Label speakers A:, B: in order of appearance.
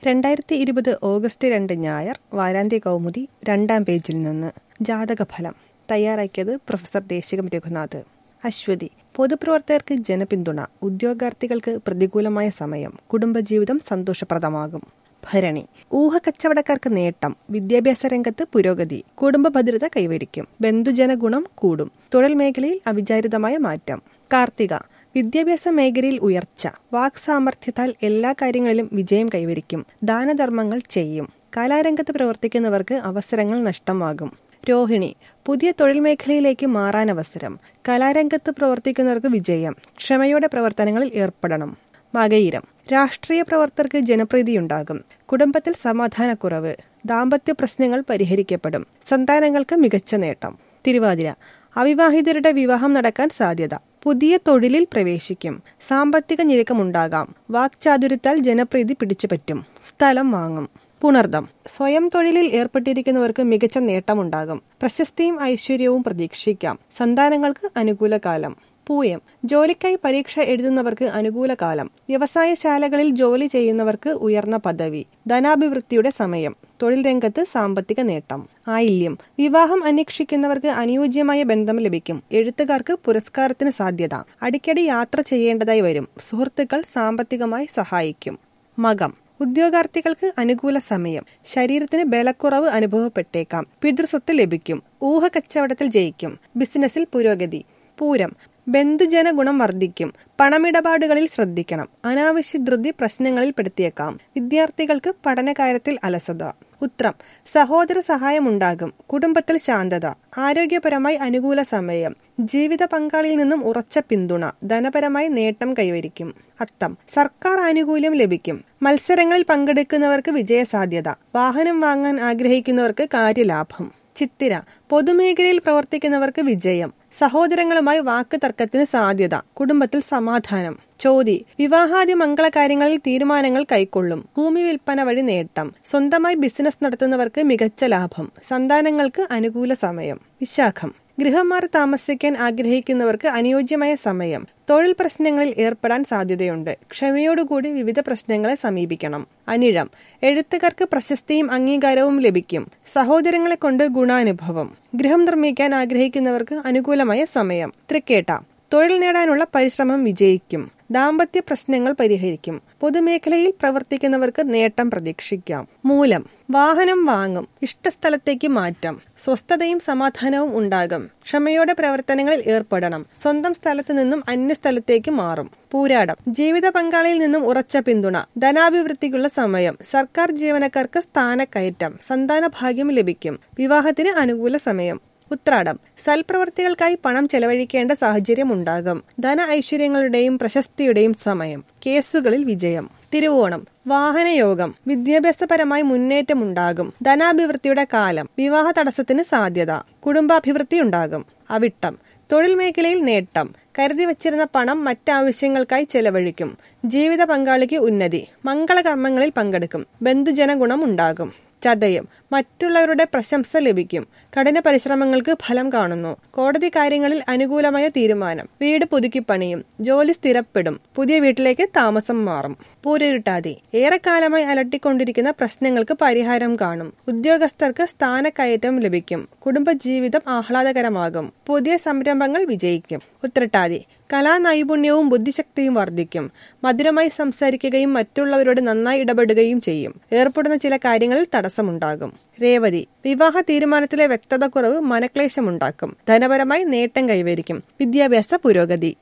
A: രണ്ടായിരത്തി ഇരുപത് ഓഗസ്റ്റ് രണ്ട് ഞായർ വാരാന്ത്യ കൗമുദി രണ്ടാം പേജിൽ നിന്ന് ജാതകഫലം തയ്യാറാക്കിയത് പ്രൊഫസർ ദേശികം രഘുനാഥ് അശ്വതി പൊതുപ്രവർത്തകർക്ക് ജനപിന്തുണ ഉദ്യോഗാർത്ഥികൾക്ക് പ്രതികൂലമായ സമയം കുടുംബജീവിതം സന്തോഷപ്രദമാകും ഭരണി ഊഹക്കച്ചവടക്കാർക്ക് നേട്ടം വിദ്യാഭ്യാസ രംഗത്ത് പുരോഗതി കുടുംബ ഭദ്രത കൈവരിക്കും ബന്ധുജന ഗുണം കൂടും തൊഴിൽ മേഖലയിൽ അവിചാരിതമായ മാറ്റം കാർത്തിക വിദ്യാഭ്യാസ മേഖലയിൽ ഉയർച്ച വാക് സാമർഥ്യത്താൽ എല്ലാ കാര്യങ്ങളിലും വിജയം കൈവരിക്കും ദാനധർമ്മങ്ങൾ ചെയ്യും കലാരംഗത്ത് പ്രവർത്തിക്കുന്നവർക്ക് അവസരങ്ങൾ നഷ്ടമാകും രോഹിണി പുതിയ തൊഴിൽ മേഖലയിലേക്ക് മാറാൻ അവസരം കലാരംഗത്ത് പ്രവർത്തിക്കുന്നവർക്ക് വിജയം ക്ഷമയോടെ പ്രവർത്തനങ്ങളിൽ ഏർപ്പെടണം മകയിരം രാഷ്ട്രീയ പ്രവർത്തകർക്ക് ജനപ്രീതിയുണ്ടാകും കുടുംബത്തിൽ സമാധാനക്കുറവ് ദാമ്പത്യ പ്രശ്നങ്ങൾ പരിഹരിക്കപ്പെടും സന്താനങ്ങൾക്ക് മികച്ച നേട്ടം തിരുവാതിര അവിവാഹിതരുടെ വിവാഹം നടക്കാൻ സാധ്യത പുതിയ തൊഴിലിൽ പ്രവേശിക്കും സാമ്പത്തിക ഞെരുക്കമുണ്ടാകാം വാക്ചാതുര്യത്താൽ ജനപ്രീതി പിടിച്ചുപറ്റും സ്ഥലം വാങ്ങും പുണർദം സ്വയം തൊഴിലിൽ ഏർപ്പെട്ടിരിക്കുന്നവർക്ക് മികച്ച നേട്ടമുണ്ടാകും പ്രശസ്തിയും ഐശ്വര്യവും പ്രതീക്ഷിക്കാം സന്താനങ്ങൾക്ക് അനുകൂല കാലം പൂയം ജോലിക്കായി പരീക്ഷ എഴുതുന്നവർക്ക് അനുകൂല കാലം വ്യവസായശാലകളിൽ ജോലി ചെയ്യുന്നവർക്ക് ഉയർന്ന പദവി ധനാഭിവൃദ്ധിയുടെ സമയം തൊഴിൽ രംഗത്ത് സാമ്പത്തിക നേട്ടം ആയില്യം വിവാഹം അന്വേഷിക്കുന്നവർക്ക് അനുയോജ്യമായ ബന്ധം ലഭിക്കും എഴുത്തുകാർക്ക് പുരസ്കാരത്തിന് സാധ്യത അടിക്കടി യാത്ര ചെയ്യേണ്ടതായി വരും സുഹൃത്തുക്കൾ സാമ്പത്തികമായി സഹായിക്കും മകം ഉദ്യോഗാർത്ഥികൾക്ക് അനുകൂല സമയം ശരീരത്തിന് ബലക്കുറവ് അനുഭവപ്പെട്ടേക്കാം പിതൃസ്വത്ത് ലഭിക്കും ഊഹ കച്ചവടത്തിൽ ജയിക്കും ബിസിനസ്സിൽ പുരോഗതി പൂരം ബന്ധുജന ഗുണം വർദ്ധിക്കും പണമിടപാടുകളിൽ ശ്രദ്ധിക്കണം അനാവശ്യ ധൃതി പ്രശ്നങ്ങളിൽ പെടുത്തിയേക്കാം വിദ്യാർത്ഥികൾക്ക് പഠനകാര്യത്തിൽ അലസത ഉത്രം സഹോദര സഹായമുണ്ടാകും കുടുംബത്തിൽ ശാന്തത ആരോഗ്യപരമായി അനുകൂല സമയം ജീവിത പങ്കാളിയിൽ നിന്നും ഉറച്ച പിന്തുണ ധനപരമായി നേട്ടം കൈവരിക്കും അത്തം സർക്കാർ ആനുകൂല്യം ലഭിക്കും മത്സരങ്ങളിൽ പങ്കെടുക്കുന്നവർക്ക് വിജയസാധ്യത വാഹനം വാങ്ങാൻ ആഗ്രഹിക്കുന്നവർക്ക് കാര്യലാഭം ചിത്തിര പൊതുമേഖലയിൽ പ്രവർത്തിക്കുന്നവർക്ക് വിജയം സഹോദരങ്ങളുമായി വാക്ക് തർക്കത്തിന് സാധ്യത കുടുംബത്തിൽ സമാധാനം ചോതി വിവാഹാദി മംഗളകാര്യങ്ങളിൽ തീരുമാനങ്ങൾ കൈക്കൊള്ളും ഭൂമി വിൽപ്പന വഴി നേട്ടം സ്വന്തമായി ബിസിനസ് നടത്തുന്നവർക്ക് മികച്ച ലാഭം സന്താനങ്ങൾക്ക് അനുകൂല സമയം വിശാഖം ഗൃഹം മാറി താമസിക്കാൻ ആഗ്രഹിക്കുന്നവർക്ക് അനുയോജ്യമായ സമയം തൊഴിൽ പ്രശ്നങ്ങളിൽ ഏർപ്പെടാൻ സാധ്യതയുണ്ട് ക്ഷമയോടുകൂടി വിവിധ പ്രശ്നങ്ങളെ സമീപിക്കണം അനിഴം എഴുത്തുകാർക്ക് പ്രശസ്തിയും അംഗീകാരവും ലഭിക്കും സഹോദരങ്ങളെ കൊണ്ട് ഗുണാനുഭവം ഗൃഹം നിർമ്മിക്കാൻ ആഗ്രഹിക്കുന്നവർക്ക് അനുകൂലമായ സമയം തൃക്കേട്ട തൊഴിൽ നേടാനുള്ള പരിശ്രമം വിജയിക്കും ദാമ്പത്യ പ്രശ്നങ്ങൾ പരിഹരിക്കും പൊതുമേഖലയിൽ പ്രവർത്തിക്കുന്നവർക്ക് നേട്ടം പ്രതീക്ഷിക്കാം മൂലം വാഹനം വാങ്ങും ഇഷ്ടസ്ഥലത്തേക്ക് മാറ്റം സ്വസ്ഥതയും സമാധാനവും ഉണ്ടാകും ക്ഷമയോടെ പ്രവർത്തനങ്ങളിൽ ഏർപ്പെടണം സ്വന്തം സ്ഥലത്ത് നിന്നും അന്യസ്ഥലത്തേക്ക് മാറും പൂരാടം ജീവിത പങ്കാളിയിൽ നിന്നും ഉറച്ച പിന്തുണ ധനാഭിവൃദ്ധിക്കുള്ള സമയം സർക്കാർ ജീവനക്കാർക്ക് സ്ഥാനക്കയറ്റം സന്താന ഭാഗ്യം ലഭിക്കും വിവാഹത്തിന് അനുകൂല സമയം ഉത്രാടം സൽപ്രവർത്തികൾക്കായി പണം ചെലവഴിക്കേണ്ട സാഹചര്യം ഉണ്ടാകും ധന ഐശ്വര്യങ്ങളുടെയും പ്രശസ്തിയുടെയും സമയം കേസുകളിൽ വിജയം തിരുവോണം വാഹനയോഗം വിദ്യാഭ്യാസപരമായി മുന്നേറ്റമുണ്ടാകും ധനാഭിവൃദ്ധിയുടെ കാലം വിവാഹ തടസ്സത്തിന് സാധ്യത കുടുംബാഭിവൃദ്ധി ഉണ്ടാകും അവിട്ടം തൊഴിൽ മേഖലയിൽ നേട്ടം കരുതി വച്ചിരുന്ന പണം മറ്റാവശ്യങ്ങൾക്കായി ചെലവഴിക്കും ജീവിത പങ്കാളിക്ക് ഉന്നതി മംഗളകർമ്മങ്ങളിൽ പങ്കെടുക്കും ബന്ധുജന ഗുണം ഉണ്ടാകും ചതയം മറ്റുള്ളവരുടെ പ്രശംസ ലഭിക്കും കഠിന പരിശ്രമങ്ങൾക്ക് ഫലം കാണുന്നു കോടതി കാര്യങ്ങളിൽ അനുകൂലമായ തീരുമാനം വീട് പുതുക്കിപ്പണിയും ജോലി സ്ഥിരപ്പെടും പുതിയ വീട്ടിലേക്ക് താമസം മാറും പൂരിരുട്ടാതി ഏറെക്കാലമായി അലട്ടിക്കൊണ്ടിരിക്കുന്ന പ്രശ്നങ്ങൾക്ക് പരിഹാരം കാണും ഉദ്യോഗസ്ഥർക്ക് സ്ഥാനക്കയറ്റം ലഭിക്കും കുടുംബജീവിതം ആഹ്ലാദകരമാകും പുതിയ സംരംഭങ്ങൾ വിജയിക്കും ഉത്രട്ടാതി കലാനൈപുണ്യവും ബുദ്ധിശക്തിയും വർദ്ധിക്കും മധുരമായി സംസാരിക്കുകയും മറ്റുള്ളവരോട് നന്നായി ഇടപെടുകയും ചെയ്യും ഏർപ്പെടുന്ന ചില കാര്യങ്ങളിൽ തടസ്സമുണ്ടാകും രേവതി വിവാഹ തീരുമാനത്തിലെ വ്യക്തത കുറവ് മനക്ലേശമുണ്ടാക്കും ധനപരമായി നേട്ടം കൈവരിക്കും വിദ്യാഭ്യാസ പുരോഗതി